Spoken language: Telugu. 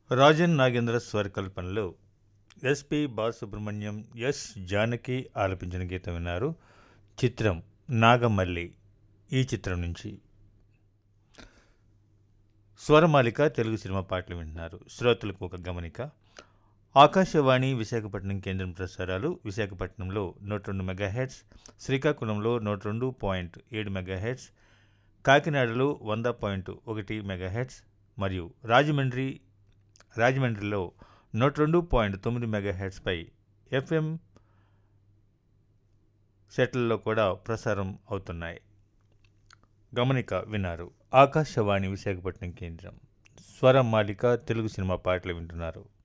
రాజన్ నాగేంద్ర స్వరకల్పనలో ఎస్పి బాలసుబ్రహ్మణ్యం ఎస్ జానకి ఆలపించిన గీతం విన్నారు చిత్రం నాగమల్లి ఈ చిత్రం నుంచి స్వరమాలిక తెలుగు సినిమా పాటలు వింటున్నారు శ్రోతలకు ఒక గమనిక ఆకాశవాణి విశాఖపట్నం కేంద్రం ప్రసారాలు విశాఖపట్నంలో నూట రెండు మెగాహెడ్స్ శ్రీకాకుళంలో నూట రెండు పాయింట్ ఏడు మెగాహెడ్స్ కాకినాడలో వంద పాయింట్ ఒకటి మెగాహెడ్స్ మరియు రాజమండ్రి రాజమండ్రిలో నూట రెండు పాయింట్ తొమ్మిది మెగాహెడ్స్పై ఎఫ్ఎం సెట్లలో కూడా ప్రసారం అవుతున్నాయి గమనిక విన్నారు ఆకాశవాణి విశాఖపట్నం కేంద్రం స్వరం మాలిక తెలుగు సినిమా పాటలు వింటున్నారు